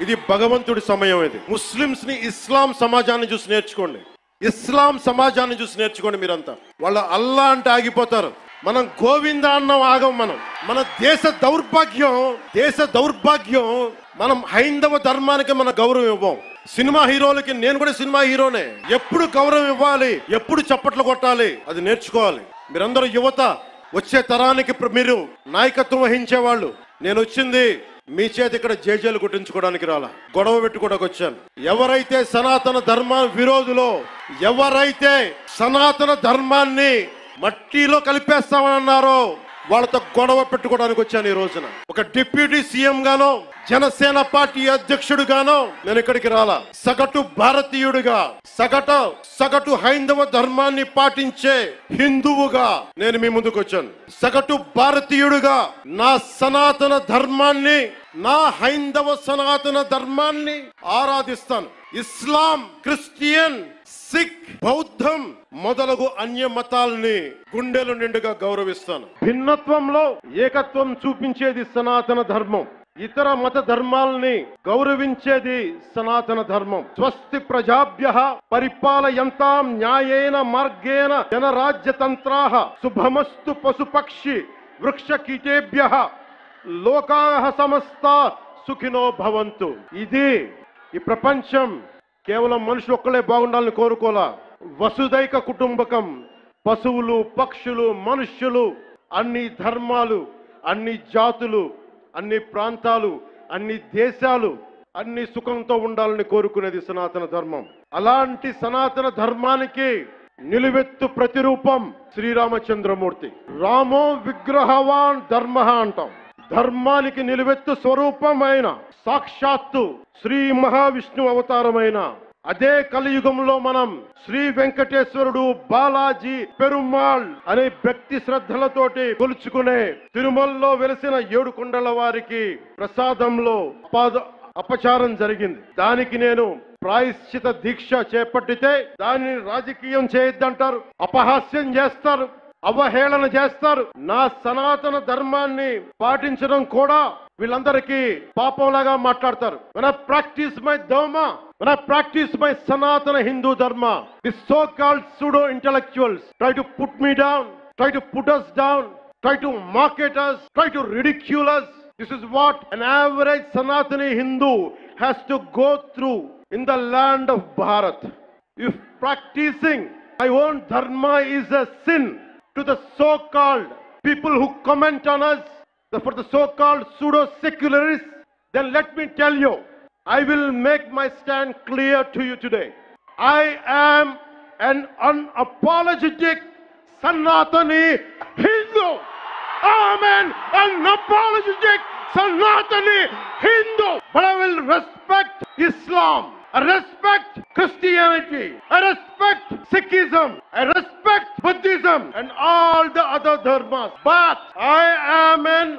ఇది భగవంతుడి సమయం ఇది ముస్లింస్ ని ఇస్లాం సమాజాన్ని చూసి నేర్చుకోండి ఇస్లాం సమాజాన్ని చూసి నేర్చుకోండి మీరంతా వాళ్ళ అల్లా అంటే ఆగిపోతారు మనం గోవింద అన్నం ఆగం మనం మన దేశ దౌర్భాగ్యం దేశ దౌర్భాగ్యం మనం హైందవ ధర్మానికి మన గౌరవం ఇవ్వం సినిమా హీరోలకి నేను కూడా సినిమా హీరోనే ఎప్పుడు గౌరవం ఇవ్వాలి ఎప్పుడు చప్పట్లు కొట్టాలి అది నేర్చుకోవాలి మీరందరూ యువత వచ్చే తరానికి ప్ర- మీరు నాయకత్వం వహించే వాళ్ళు నేను వచ్చింది మీ చేత ఇక్కడ జేజేలు కొట్టించుకోవడానికి రాలా గొడవ పెట్టుకోవడానికి వచ్చాను ఎవరైతే సనాతన ధర్మ విరోధులో ఎవరైతే సనాతన ధర్మాన్ని మట్టిలో కలిపేస్తామని అన్నారో వాళ్ళతో గొడవ పెట్టుకోవడానికి వచ్చాను ఈ రోజున ఒక డిప్యూటీ సీఎం గానో జనసేన పార్టీ అధ్యక్షుడుగానో నేను ఇక్కడికి రాలా సగటు భారతీయుడిగా సగట సగటు హైందవ ధర్మాన్ని పాటించే హిందువుగా నేను మీ ముందుకు వచ్చాను సగటు భారతీయుడిగా నా సనాతన ధర్మాన్ని నా హైందవ సనాతన ధర్మాన్ని ఆరాధిస్తాను ఇస్లాం క్రిస్టియన్ సిక్ బౌద్ధం మొదలగు అన్య మతాల్ని గుండెలు నిండుగా గౌరవిస్తాను భిన్నత్వంలో ఏకత్వం చూపించేది సనాతన ధర్మం ఇతర మత ధర్మాల్ని గౌరవించేది సనాతన ధర్మం స్వస్తి ప్రజాభ్య పరిపాలయంతాం న్యాయేన మార్గేణ జనరాజ్యతంత్రా శుభమస్తు పశుపక్షి వృక్ష కీటేభ్య లోకా సమస్త సుఖినో భవంతు ఇది ఈ ప్రపంచం కేవలం మనుషులు ఒక్కలే బాగుండాలని కోరుకోలా వసుదైక కుటుంబకం పశువులు పక్షులు మనుష్యులు అన్ని ధర్మాలు అన్ని జాతులు అన్ని ప్రాంతాలు అన్ని దేశాలు అన్ని సుఖంతో ఉండాలని కోరుకునేది సనాతన ధర్మం అలాంటి సనాతన ధర్మానికి నిలువెత్తు ప్రతిరూపం శ్రీరామచంద్రమూర్తి రామో విగ్రహవాన్ ధర్మ అంటాం ధర్మానికి నిలువెత్తు స్వరూపమైన సాక్షాత్తు శ్రీ మహావిష్ణు అవతారమైన అదే కలియుగంలో మనం శ్రీ వెంకటేశ్వరుడు బాలాజీ పెరుమాళ్ అనే భక్తి శ్రద్ధలతోటి కొలుచుకునే తిరుమలలో వెలిసిన ఏడు కొండల వారికి ప్రసాదంలో అపాద అపచారం జరిగింది దానికి నేను ప్రాయశ్చిత దీక్ష చేపట్టితే దానిని రాజకీయం చేయొద్దంటారు అపహాస్యం చేస్తారు అవహేళన చేస్తారు నా సనాతన ధర్మాన్ని పాటించడం కూడా వీళ్ళందరికీ పాపంలాగా మాట్లాడతారు మన ప్రాక్టీస్ మై ధర్మ మన practice my Sanatana Hindu Dharma the so called pseudo intellectuals try to put me down try to put us down try to market us, try to ridicule us. This is what an average Sanatani Hindu has to go through in the land of Bharat. If practicing my own dharma is a sin to the so-called people who comment on us, the- for the so-called pseudo-secularists, then let me tell you, I will make my stand clear to you today. I am an unapologetic Sanatani Hindu. I'm an unapologetic Sanatani Hindu. But I will respect Islam. I respect Christianity. I respect Sikhism. I respect Buddhism and all the other dharmas. But I am an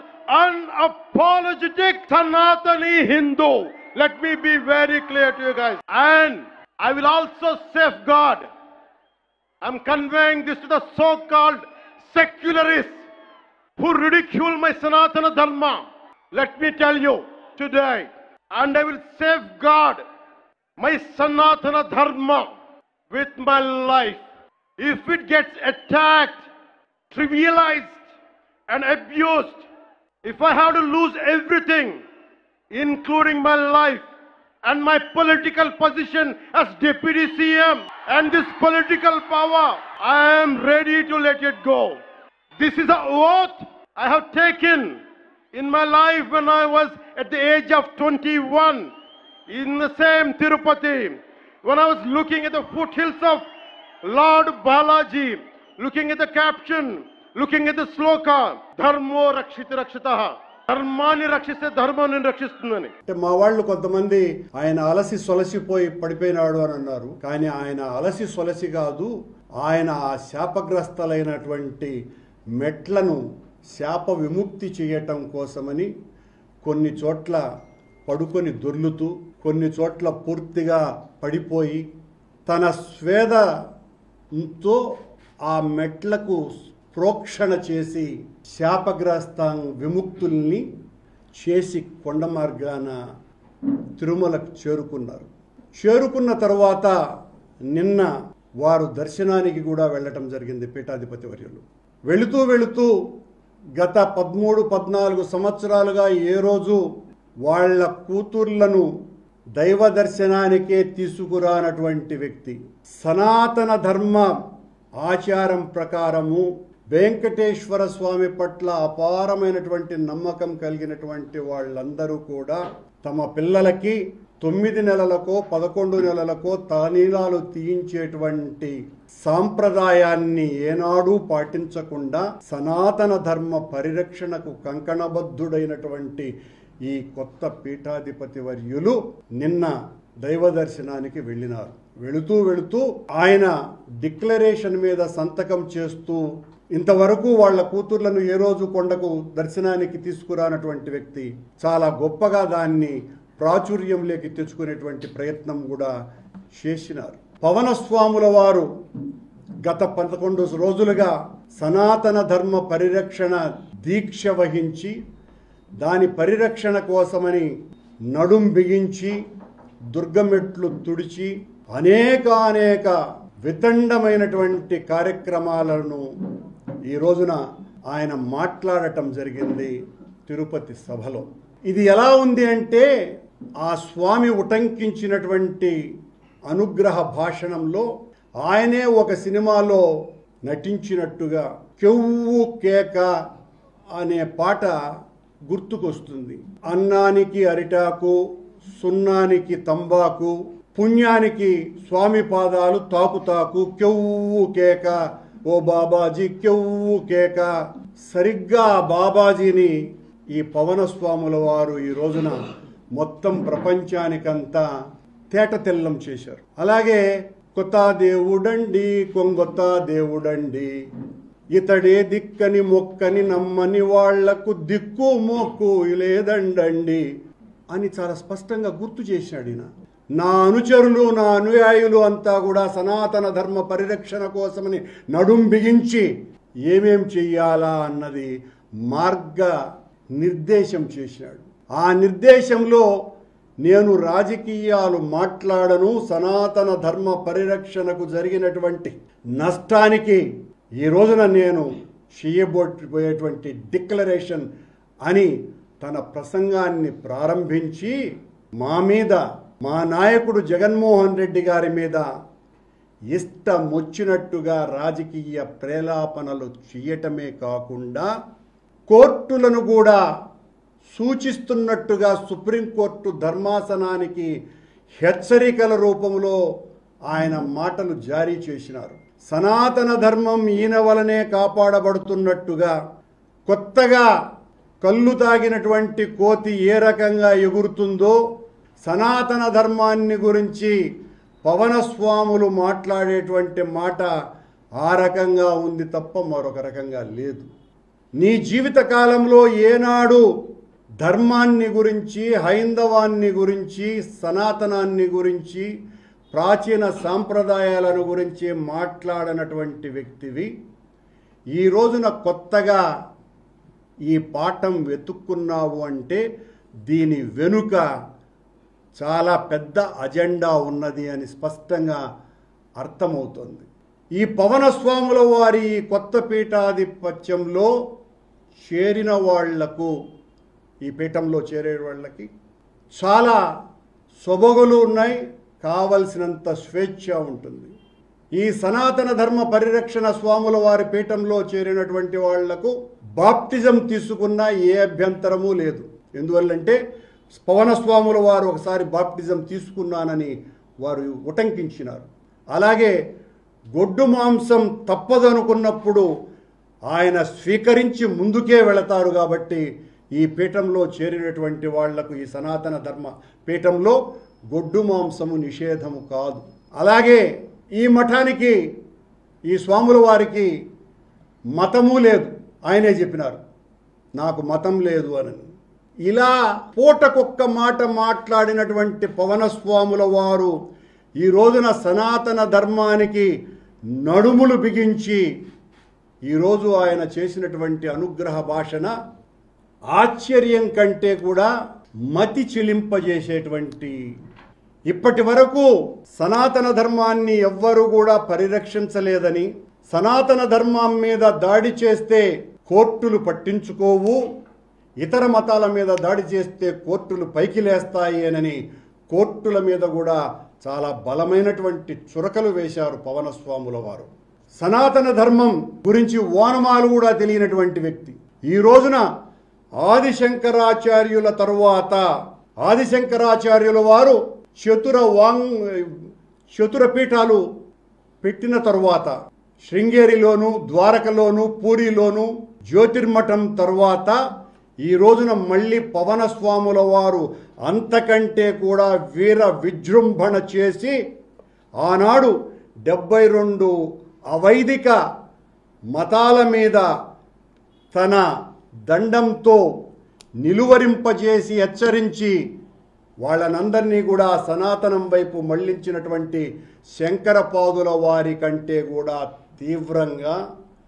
unapologetic Sanatani Hindu. Let me be very clear to you guys. And I will also safeguard I'm conveying this to the so-called secularists who ridicule my Sanatana Dharma. Let me tell you today, and I will safeguard my Sanatana Dharma with my life. If it gets attacked, trivialized, and abused, if I have to lose everything, including my life and my political position as deputy CM and this political power, I am ready to let it go. This is a oath I have taken in my life when I was at the age of 21 in the same Tirupati, when I was looking at the foothills of Lord Balaji, looking at the caption, looking at the sloka, Dharmo Rakshita Rakshitaha. ధర్మాన్ని రక్షిస్తే ధర్మం నేను రక్షిస్తుందని అంటే మా వాళ్ళు కొంతమంది ఆయన అలసి సొలసిపోయి పడిపోయినాడు అని అన్నారు కానీ ఆయన అలసి సొలసి కాదు ఆయన ఆ శాపగ్రస్తలైనటువంటి మెట్లను శాప విముక్తి చేయటం కోసమని కొన్ని చోట్ల పడుకొని దొర్లుతూ కొన్ని చోట్ల పూర్తిగా పడిపోయి తన స్వేదతో ఆ మెట్లకు ప్రోక్షణ చేసి శాపగ్రస్త విముక్తుల్ని చేసి కొండ మార్గాన తిరుమలకు చేరుకున్నారు చేరుకున్న తర్వాత నిన్న వారు దర్శనానికి కూడా వెళ్ళటం జరిగింది పీఠాధిపతి వర్యులు వెళుతూ వెళుతూ గత పదమూడు పద్నాలుగు సంవత్సరాలుగా ఏ రోజు వాళ్ళ కూతుర్లను దైవ దర్శనానికే తీసుకురానటువంటి వ్యక్తి సనాతన ధర్మ ఆచారం ప్రకారము వెంకటేశ్వర స్వామి పట్ల అపారమైనటువంటి నమ్మకం కలిగినటువంటి వాళ్ళందరూ కూడా తమ పిల్లలకి తొమ్మిది నెలలకో పదకొండు నెలలకో తలనీలాలు తీయించేటువంటి సాంప్రదాయాన్ని ఏనాడూ పాటించకుండా సనాతన ధర్మ పరిరక్షణకు కంకణబద్ధుడైనటువంటి ఈ కొత్త పీఠాధిపతి వర్యులు నిన్న దైవ దర్శనానికి వెళ్ళినారు వెళుతూ వెళుతూ ఆయన డిక్లరేషన్ మీద సంతకం చేస్తూ ఇంతవరకు వాళ్ళ కూతుర్లను ఏ రోజు కొండకు దర్శనానికి తీసుకురానటువంటి వ్యక్తి చాలా గొప్పగా దాన్ని ప్రాచుర్యంలోకి తెచ్చుకునేటువంటి ప్రయత్నం కూడా చేసినారు పవన స్వాముల వారు గత పదకొండు రోజులుగా సనాతన ధర్మ పరిరక్షణ దీక్ష వహించి దాని పరిరక్షణ కోసమని నడుం బిగించి దుర్గమెట్లు తుడిచి అనేకానేక వితండమైనటువంటి కార్యక్రమాలను ఈ రోజున ఆయన మాట్లాడటం జరిగింది తిరుపతి సభలో ఇది ఎలా ఉంది అంటే ఆ స్వామి ఉటంకించినటువంటి అనుగ్రహ భాషణంలో ఆయనే ఒక సినిమాలో నటించినట్టుగా కెవ్వు కేక అనే పాట గుర్తుకొస్తుంది అన్నానికి అరిటాకు సున్నానికి తంబాకు పుణ్యానికి స్వామి పాదాలు తాకుతాకు కెవ్వు కేక ఓ బాబాజీ కెవ్వు కేక సరిగ్గా ఆ బాబాజీని ఈ పవన స్వాముల వారు ఈ రోజున మొత్తం ప్రపంచానికంతా తేట తెల్లం చేశారు అలాగే కొత్త దేవుడండి కొంగొత్త దేవుడండి ఇతడే దిక్కని మొక్కని నమ్మని వాళ్లకు దిక్కు మొక్కు లేదండండి అని చాలా స్పష్టంగా గుర్తు చేశాడు ఈయన నా అనుచరులు నా అనుయాయులు అంతా కూడా సనాతన ధర్మ పరిరక్షణ కోసమని నడుం బిగించి ఏమేం చెయ్యాలా అన్నది మార్గ నిర్దేశం చేశాడు ఆ నిర్దేశంలో నేను రాజకీయాలు మాట్లాడను సనాతన ధర్మ పరిరక్షణకు జరిగినటువంటి నష్టానికి ఈ రోజున నేను చేయబోయేటువంటి డిక్లరేషన్ అని తన ప్రసంగాన్ని ప్రారంభించి మా మీద మా నాయకుడు జగన్మోహన్ రెడ్డి గారి మీద ఇష్టమొచ్చినట్టుగా రాజకీయ ప్రేలాపనలు చేయటమే కాకుండా కోర్టులను కూడా సూచిస్తున్నట్టుగా సుప్రీంకోర్టు ధర్మాసనానికి హెచ్చరికల రూపంలో ఆయన మాటలు జారీ చేసినారు సనాతన ధర్మం ఈయన వలనే కాపాడబడుతున్నట్టుగా కొత్తగా కళ్ళు తాగినటువంటి కోతి ఏ రకంగా ఎగురుతుందో సనాతన ధర్మాన్ని గురించి పవనస్వాములు మాట్లాడేటువంటి మాట ఆ రకంగా ఉంది తప్ప మరొక రకంగా లేదు నీ జీవిత కాలంలో ఏనాడు ధర్మాన్ని గురించి హైందవాన్ని గురించి సనాతనాన్ని గురించి ప్రాచీన సాంప్రదాయాలను గురించి మాట్లాడనటువంటి వ్యక్తివి ఈ రోజున కొత్తగా ఈ పాఠం వెతుక్కున్నావు అంటే దీని వెనుక చాలా పెద్ద అజెండా ఉన్నది అని స్పష్టంగా అర్థమవుతుంది ఈ పవనస్వాముల వారి ఈ కొత్త పీఠాధిపత్యంలో చేరిన వాళ్లకు ఈ పీఠంలో చేరే వాళ్ళకి చాలా సొబగులు ఉన్నాయి కావలసినంత స్వేచ్ఛ ఉంటుంది ఈ సనాతన ధర్మ పరిరక్షణ స్వాముల వారి పీఠంలో చేరినటువంటి వాళ్లకు బాప్టిజం తీసుకున్న ఏ అభ్యంతరము లేదు ఎందువల్లంటే పవన స్వాముల వారు ఒకసారి బాప్టిజం తీసుకున్నానని వారు ఉటంకించినారు అలాగే గొడ్డు మాంసం తప్పదనుకున్నప్పుడు ఆయన స్వీకరించి ముందుకే వెళతారు కాబట్టి ఈ పీఠంలో చేరినటువంటి వాళ్లకు ఈ సనాతన ధర్మ పీఠంలో గొడ్డు మాంసము నిషేధము కాదు అలాగే ఈ మఠానికి ఈ స్వాముల వారికి మతము లేదు ఆయనే చెప్పినారు నాకు మతం లేదు అని ఇలా పూటకొక్క మాట మాట్లాడినటువంటి పవనస్వాముల వారు ఈ రోజున సనాతన ధర్మానికి నడుములు బిగించి ఈరోజు ఆయన చేసినటువంటి అనుగ్రహ భాషణ ఆశ్చర్యం కంటే కూడా మతి చిలింపజేసేటువంటి ఇప్పటి వరకు సనాతన ధర్మాన్ని ఎవ్వరూ కూడా పరిరక్షించలేదని సనాతన ధర్మం మీద దాడి చేస్తే కోర్టులు పట్టించుకోవు ఇతర మతాల మీద దాడి చేస్తే కోర్టులు పైకి లేస్తాయి అని కోర్టుల మీద కూడా చాలా బలమైనటువంటి చురకలు వేశారు పవనస్వాముల వారు సనాతన ధర్మం గురించి ఓనమాలు కూడా తెలియనటువంటి వ్యక్తి ఈ రోజున ఆదిశంకరాచార్యుల తరువాత ఆదిశంకరాచార్యుల వారు చతుర వాంగ్ చతుర పీఠాలు పెట్టిన తరువాత శృంగేరిలోను ద్వారకలోను పూరిలోను జ్యోతిర్మఠం తరువాత ఈ రోజున మళ్ళీ పవన స్వాముల వారు అంతకంటే కూడా వీర విజృంభణ చేసి ఆనాడు డెబ్బై రెండు అవైదిక మతాల మీద తన దండంతో నిలువరింపజేసి హెచ్చరించి వాళ్ళనందరినీ కూడా సనాతనం వైపు మళ్ళించినటువంటి శంకరపాదుల వారి కంటే కూడా తీవ్రంగా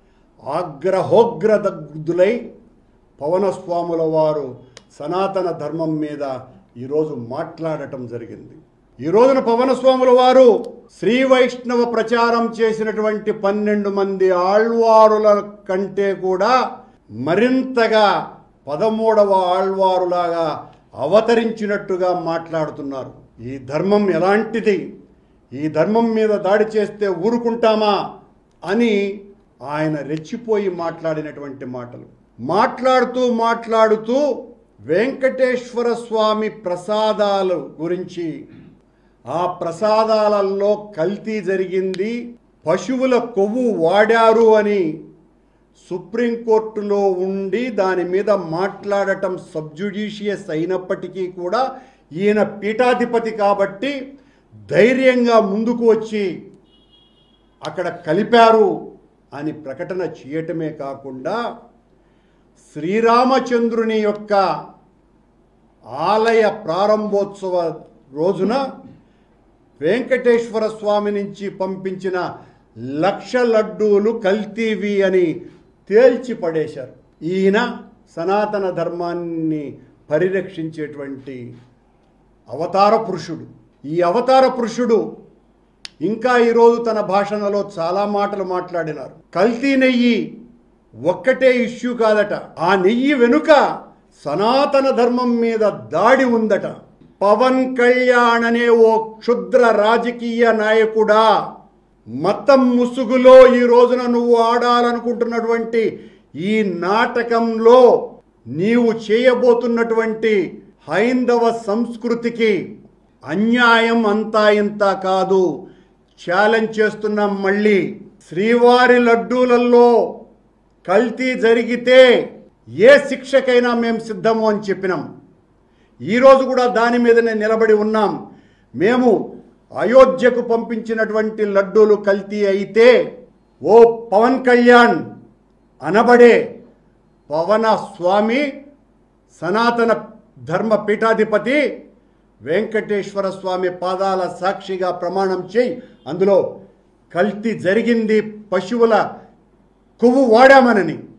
ఆగ్రహోగ్రదగ్ధులై పవనస్వాముల వారు సనాతన ధర్మం మీద ఈరోజు మాట్లాడటం జరిగింది ఈ రోజున పవనస్వాముల వారు శ్రీ వైష్ణవ ప్రచారం చేసినటువంటి పన్నెండు మంది ఆళ్వారుల కంటే కూడా మరింతగా పదమూడవ ఆళ్వారులాగా అవతరించినట్టుగా మాట్లాడుతున్నారు ఈ ధర్మం ఎలాంటిది ఈ ధర్మం మీద దాడి చేస్తే ఊరుకుంటామా అని ఆయన రెచ్చిపోయి మాట్లాడినటువంటి మాటలు మాట్లాడుతూ మాట్లాడుతూ వెంకటేశ్వర స్వామి ప్రసాదాల గురించి ఆ ప్రసాదాలలో కల్తీ జరిగింది పశువుల కొవ్వు వాడారు అని సుప్రీంకోర్టులో ఉండి దాని మీద మాట్లాడటం సబ్జుడిషియస్ అయినప్పటికీ కూడా ఈయన పీఠాధిపతి కాబట్టి ధైర్యంగా ముందుకు వచ్చి అక్కడ కలిపారు అని ప్రకటన చేయటమే కాకుండా శ్రీరామచంద్రుని యొక్క ఆలయ ప్రారంభోత్సవ రోజున వెంకటేశ్వర స్వామి నుంచి పంపించిన లక్ష లడ్డూలు కల్తీవి అని తేల్చి పడేశారు ఈయన సనాతన ధర్మాన్ని పరిరక్షించేటువంటి అవతార పురుషుడు ఈ అవతార పురుషుడు ఇంకా ఈరోజు తన భాషణలో చాలా మాటలు మాట్లాడినారు కల్తీ నెయ్యి ఒక్కటే ఇష్యూ కాదట ఆ నెయ్యి వెనుక సనాతన ధర్మం మీద దాడి ఉందట పవన్ కళ్యాణ్ అనే ఓ క్షుద్ర రాజకీయ నాయకుడా మతం ముసుగులో ఈ రోజున నువ్వు ఆడాలనుకుంటున్నటువంటి ఈ నాటకంలో నీవు చేయబోతున్నటువంటి హైందవ సంస్కృతికి అన్యాయం అంతా ఇంత కాదు ఛాలెంజ్ చేస్తున్నాం మళ్ళీ శ్రీవారి లడ్డూలలో కల్తీ జరిగితే ఏ శిక్షకైనా మేము సిద్ధము అని చెప్పినాం ఈరోజు కూడా దాని మీదనే నిలబడి ఉన్నాం మేము అయోధ్యకు పంపించినటువంటి లడ్డూలు కల్తీ అయితే ఓ పవన్ కళ్యాణ్ అనబడే పవన స్వామి సనాతన ధర్మ పీఠాధిపతి వెంకటేశ్వర స్వామి పాదాల సాక్షిగా ప్రమాణం చేయి అందులో కల్తీ జరిగింది పశువుల కొవ్వు వాడామనని